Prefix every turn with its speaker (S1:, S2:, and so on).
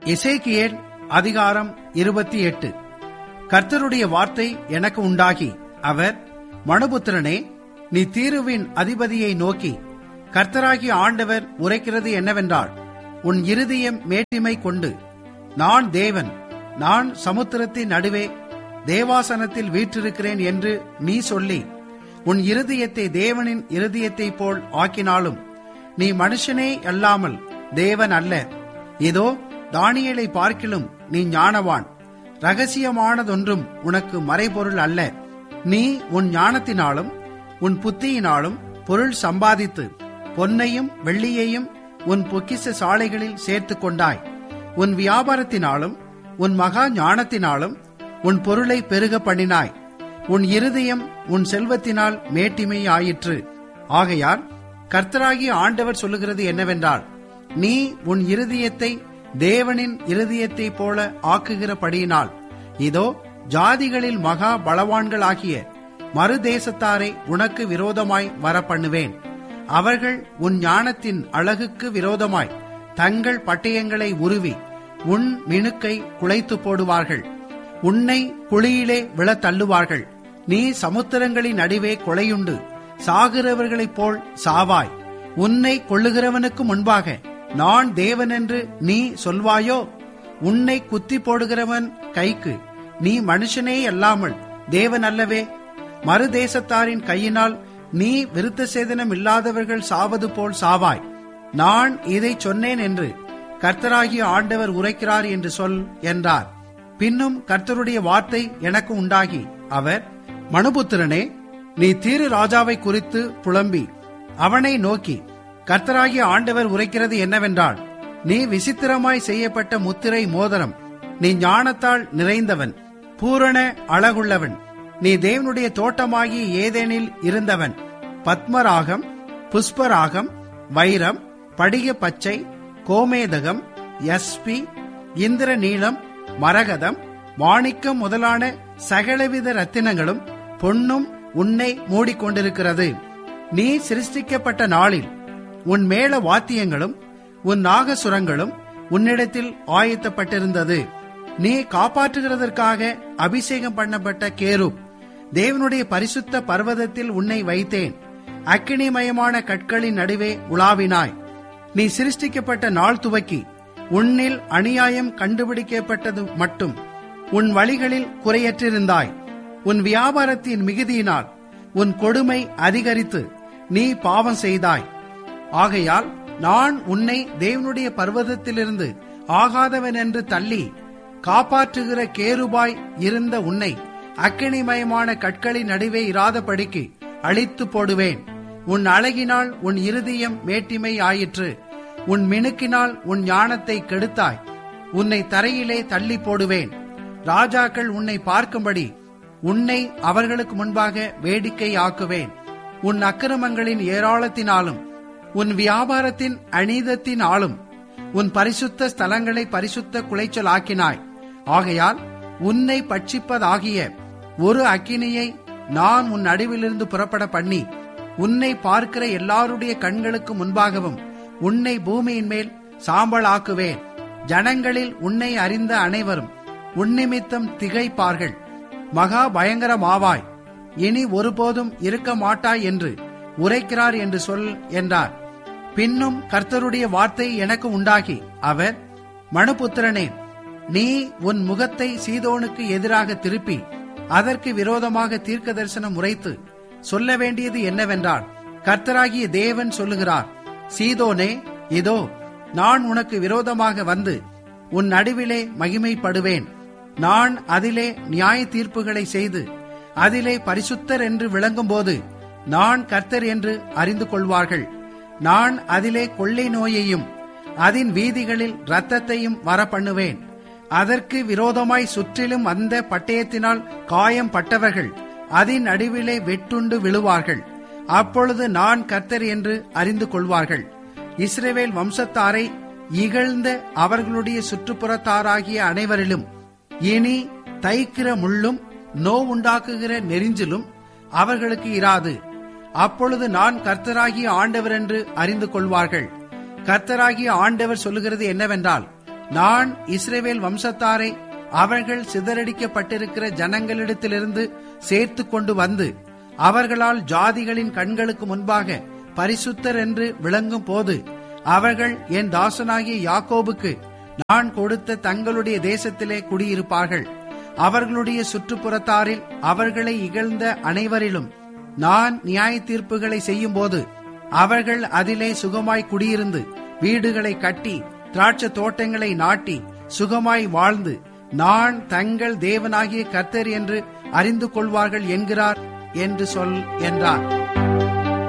S1: எசேக்கியேல் அதிகாரம் இருபத்தி எட்டு கர்த்தருடைய வார்த்தை எனக்கு உண்டாகி அவர் மனுபுத்திரனே நீ தீருவின் அதிபதியை நோக்கி கர்த்தராகிய ஆண்டவர் உரைக்கிறது என்னவென்றால் உன் இருதயம் மேட்டிமை கொண்டு நான் தேவன் நான் சமுத்திரத்தின் நடுவே தேவாசனத்தில் வீற்றிருக்கிறேன் என்று நீ சொல்லி உன் இருதயத்தை தேவனின் இருதயத்தைப் போல் ஆக்கினாலும் நீ மனுஷனே அல்லாமல் தேவன் அல்ல இதோ தானியலை பார்க்கிலும் நீ ஞானவான் ரகசியமானதொன்றும் உனக்கு மறைபொருள் அல்ல நீ உன் ஞானத்தினாலும் உன் புத்தியினாலும் பொருள் சம்பாதித்து பொன்னையும் வெள்ளியையும் உன் பொக்கிச சாலைகளில் சேர்த்து கொண்டாய் உன் வியாபாரத்தினாலும் உன் மகா ஞானத்தினாலும் உன் பொருளை பெருக பண்ணினாய் உன் இருதயம் உன் செல்வத்தினால் மேட்டிமை ஆயிற்று ஆகையால் கர்த்தராகிய ஆண்டவர் சொல்லுகிறது என்னவென்றால் நீ உன் இருதயத்தை தேவனின் இருதயத்தைப் போல ஆக்குகிறபடியினால் இதோ ஜாதிகளில் மகா பலவான்களாகிய மறுதேசத்தாரை உனக்கு விரோதமாய் வரப்பண்ணுவேன் அவர்கள் உன் ஞானத்தின் அழகுக்கு விரோதமாய் தங்கள் பட்டயங்களை உருவி உன் மினுக்கை குலைத்து போடுவார்கள் உன்னை குழியிலே விழத் தள்ளுவார்கள் நீ சமுத்திரங்களின் நடுவே கொலையுண்டு சாகிறவர்களைப் போல் சாவாய் உன்னை கொள்ளுகிறவனுக்கு முன்பாக நான் தேவனென்று நீ சொல்வாயோ உன்னை குத்தி போடுகிறவன் கைக்கு நீ மனுஷனே அல்லாமல் தேவன் அல்லவே மறுதேசத்தாரின் கையினால் நீ விருத்த சேதனம் இல்லாதவர்கள் சாவது போல் சாவாய் நான் இதை சொன்னேன் என்று கர்த்தராகிய ஆண்டவர் உரைக்கிறார் என்று சொல் என்றார் பின்னும் கர்த்தருடைய வார்த்தை எனக்கு உண்டாகி அவர் மனுபுத்திரனே நீ தீரு ராஜாவை குறித்து புலம்பி அவனை நோக்கி கர்த்தராகிய ஆண்டவர் உரைக்கிறது என்னவென்றால் நீ விசித்திரமாய் செய்யப்பட்ட முத்திரை மோதிரம் நீ ஞானத்தால் நிறைந்தவன் பூரண அழகுள்ளவன் நீ தேவனுடைய தோட்டமாகிய ஏதேனில் இருந்தவன் பத்மராகம் புஷ்பராகம் வைரம் படிக பச்சை கோமேதகம் எஸ்பி இந்திர நீளம் மரகதம் மாணிக்கம் முதலான சகலவித ரத்தினங்களும் பொன்னும் உன்னை மூடிக்கொண்டிருக்கிறது நீ சிருஷ்டிக்கப்பட்ட நாளில் உன் மேல வாத்தியங்களும் உன் நாகசுரங்களும் உன்னிடத்தில் ஆயத்தப்பட்டிருந்தது நீ காப்பாற்றுகிறதற்காக அபிஷேகம் பண்ணப்பட்ட கேரூப் தேவனுடைய பரிசுத்த பர்வதத்தில் உன்னை வைத்தேன் அக்கினிமயமான கற்களின் நடுவே உலாவினாய் நீ சிருஷ்டிக்கப்பட்ட நாள் துவக்கி உன்னில் அநியாயம் கண்டுபிடிக்கப்பட்டது மட்டும் உன் வழிகளில் குறையற்றிருந்தாய் உன் வியாபாரத்தின் மிகுதியினால் உன் கொடுமை அதிகரித்து நீ பாவம் செய்தாய் ஆகையால் நான் உன்னை தேவனுடைய பர்வதத்திலிருந்து ஆகாதவன் என்று தள்ளி காப்பாற்றுகிற கேருபாய் இருந்த உன்னை அக்கினிமயமான கற்களின் நடுவே இராதபடிக்கு அழித்து போடுவேன் உன் அழகினால் உன் இருதயம் மேட்டிமை ஆயிற்று உன் மினுக்கினால் உன் ஞானத்தை கெடுத்தாய் உன்னை தரையிலே தள்ளி போடுவேன் ராஜாக்கள் உன்னை பார்க்கும்படி உன்னை அவர்களுக்கு முன்பாக வேடிக்கை ஆக்குவேன் உன் அக்கிரமங்களின் ஏராளத்தினாலும் உன் வியாபாரத்தின் அநீதத்தினாலும் உன் பரிசுத்த ஸ்தலங்களை பரிசுத்த குலைச்சல் ஆக்கினாய் ஆகையால் உன்னை பட்சிப்பதாகிய ஒரு அக்கினியை நான் உன் நடுவிலிருந்து புறப்பட பண்ணி உன்னை பார்க்கிற எல்லாருடைய கண்களுக்கு முன்பாகவும் உன்னை பூமியின் மேல் சாம்பலாக்குவேன் ஜனங்களில் உன்னை அறிந்த அனைவரும் உன்னிமித்தம் திகைப்பார்கள் மகா பயங்கரமாவாய் இனி ஒருபோதும் இருக்க மாட்டாய் என்று உரைக்கிறார் என்று சொல் என்றார் பின்னும் கர்த்தருடைய வார்த்தை எனக்கு உண்டாகி அவர் மனுபுத்திரனே நீ உன் முகத்தை சீதோனுக்கு எதிராக திருப்பி அதற்கு விரோதமாக தீர்க்க தரிசனம் உரைத்து சொல்ல வேண்டியது என்னவென்றால் கர்த்தராகிய தேவன் சொல்லுகிறார் சீதோனே இதோ நான் உனக்கு விரோதமாக வந்து உன் நடுவிலே மகிமைப்படுவேன் நான் அதிலே நியாய தீர்ப்புகளை செய்து அதிலே பரிசுத்தர் என்று விளங்கும்போது நான் கர்த்தர் என்று அறிந்து கொள்வார்கள் நான் அதிலே கொள்ளை நோயையும் அதன் வீதிகளில் இரத்தத்தையும் வர பண்ணுவேன் அதற்கு விரோதமாய் சுற்றிலும் அந்த பட்டயத்தினால் காயம் பட்டவர்கள் அதன் நடுவிலே வெட்டுண்டு விழுவார்கள் அப்பொழுது நான் கர்த்தர் என்று அறிந்து கொள்வார்கள் இஸ்ரேவேல் வம்சத்தாரை இகழ்ந்த அவர்களுடைய சுற்றுப்புறத்தாராகிய அனைவரிலும் இனி தைக்கிற முள்ளும் நோவுண்டாக்குகிற நெறிஞ்சிலும் அவர்களுக்கு இராது அப்பொழுது நான் கர்த்தராகிய ஆண்டவர் என்று அறிந்து கொள்வார்கள் கர்த்தராகிய ஆண்டவர் சொல்லுகிறது என்னவென்றால் நான் இஸ்ரேவேல் வம்சத்தாரை அவர்கள் சிதறடிக்கப்பட்டிருக்கிற ஜனங்களிடத்திலிருந்து சேர்த்து கொண்டு வந்து அவர்களால் ஜாதிகளின் கண்களுக்கு முன்பாக பரிசுத்தர் என்று விளங்கும் போது அவர்கள் என் தாசனாகிய யாக்கோபுக்கு நான் கொடுத்த தங்களுடைய தேசத்திலே குடியிருப்பார்கள் அவர்களுடைய சுற்றுப்புறத்தாரில் அவர்களை இகழ்ந்த அனைவரிலும் நான் நியாய தீர்ப்புகளை செய்யும் போது அவர்கள் அதிலே சுகமாய் குடியிருந்து வீடுகளை கட்டி திராட்சை தோட்டங்களை நாட்டி சுகமாய் வாழ்ந்து நான் தங்கள் தேவனாகிய கர்த்தர் என்று அறிந்து கொள்வார்கள் என்கிறார் என்று சொல் என்றார்